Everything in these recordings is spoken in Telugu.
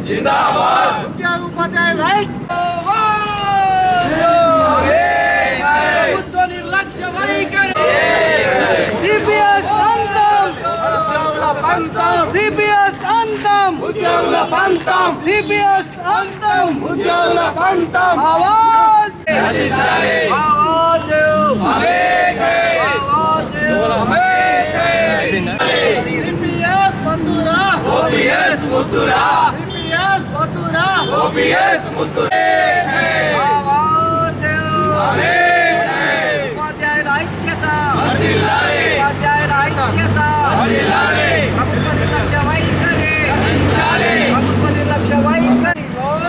ఉద్యోగ ఉపాధ్యాయుల ఐక్య ప్రభుత్వ నిర్లక్ష్య వైఖరి సిపిఎస్ అంతం ఉద్యోగుల పంతం సిపిఎస్ అంతం ఉద్యోగుల పంతం సిపిఎస్ అంతం ఉద్యోగుల పంతం ఆవాజ్ ఆవాజ్ సిపిఎస్ మందురా ఓపీఎస్ ముద్దురా సిపిఎస్ ముద్దురా ఓపీఎస్ ముద్దురా ఆవాజ్ ఉపాధ్యాయుల ఐక్యత ఉపాధ్యాయుల ఐక్యత ప్రభుత్వ నిర్లక్ష్య వైఖరి ప్రభుత్వ నిర్లక్ష్య వైఖరి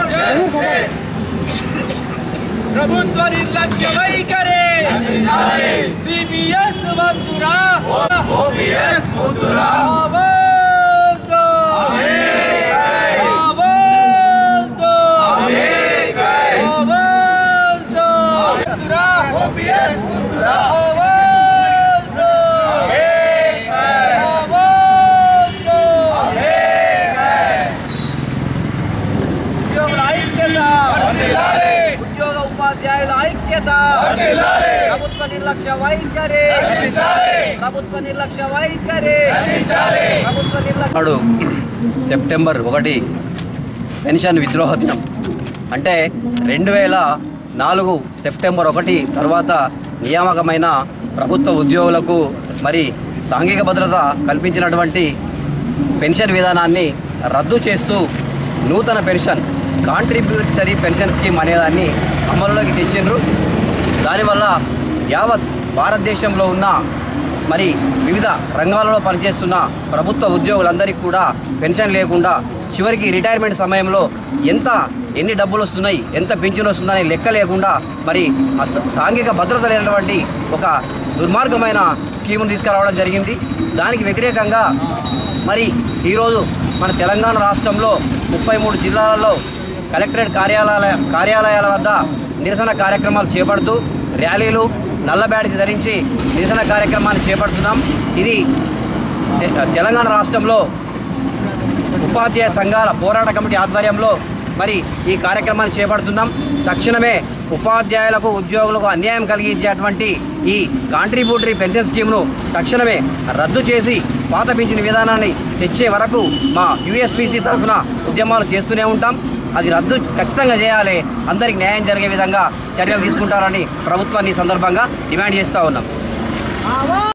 ప్రభుత్వ నిర్లక్ష్య వైఖరి సిబిఎస్ మంతురా ఓపీఎస్ ముద్దురా ఆవాజ్తో! ఆవాజ్తో! ఆవాజ్తో! మంతురా! ఓపీఎస్ ముద్దురా ఆవాజ్తో! ఆవాజ్తో! ఉద్యోగుల ఐక్యత ఉద్యోగ ఉపాధ్యాయుల ఐక్యత ప్రభుత్వ నిర్లక్ష్య వైఖరి ప్రభుత్వ నిర్లక్ష్య వైఖరి ప్రభుత్వ నిర్లక్ష్య నాడు సెప్టెంబర్ ఒకటి పెన్షన్ విద్రోహ దినం అంటే రెండు వేల నాలుగు సెప్టెంబర్ ఒకటి తర్వాత నియామకమైన ప్రభుత్వ ఉద్యోగులకు మరి సాంఘిక భద్రత కల్పించినటువంటి పెన్షన్ విధానాన్ని రద్దు చేస్తూ నూతన పెన్షన్ కాంట్రిబ్యూటరీ పెన్షన్ స్కీమ్ అనేదాన్ని అమలులోకి తెచ్చిండ్రు దానివల్ల యావత్ భారతదేశంలో ఉన్న మరి వివిధ రంగాలలో పనిచేస్తున్న ప్రభుత్వ ఉద్యోగులందరికీ కూడా పెన్షన్ లేకుండా చివరికి రిటైర్మెంట్ సమయంలో ఎంత ఎన్ని డబ్బులు వస్తున్నాయి ఎంత పింఛన్ వస్తుందని లెక్క లేకుండా మరి అస- సాంఘిక భద్రత లేనటువంటి ఒక దుర్మార్గమైన స్కీమును తీసుకురావడం జరిగింది దానికి వ్యతిరేకంగా మరి ఈరోజు మన తెలంగాణ రాష్ట్రంలో ముప్పై మూడు జిల్లాలలో కలెక్టరేట్ కార్యాలయాల కార్యాలయాల వద్ద నిరసన కార్యక్రమాలు చేపడుతూ ర్యాలీలు నల్ల బ్యాడ్జ్ ధరించి నిరసన కార్యక్రమాన్ని చేపడుతున్నాం ఇది తె- తెలంగాణ రాష్ట్రంలో ఉపాధ్యాయ సంఘాల పోరాట కమిటీ ఆధ్వర్యంలో మరి ఈ కార్యక్రమాన్ని చేపడుతున్నాం తక్షణమే ఉపాధ్యాయులకు ఉద్యోగులకు అన్యాయం కలిగించేటువంటి ఈ కాంట్రిబ్యూటరీ పెన్షన్ స్కీమ్ను తక్షణమే రద్దు చేసి పాత పింఛన్ విధానాన్ని తెచ్చే వరకు మా యూఎస్పీసీ తరఫున ఉద్యమాలు చేస్తూనే ఉంటాం అది రద్దు ఖచ్చితంగా చేయాలి అందరికి న్యాయం జరిగే విధంగా చర్యలు తీసుకుంటారని ప్రభుత్వాన్ని ఈ సందర్భంగా డిమాండ్ చేస్తూ ఉన్నాం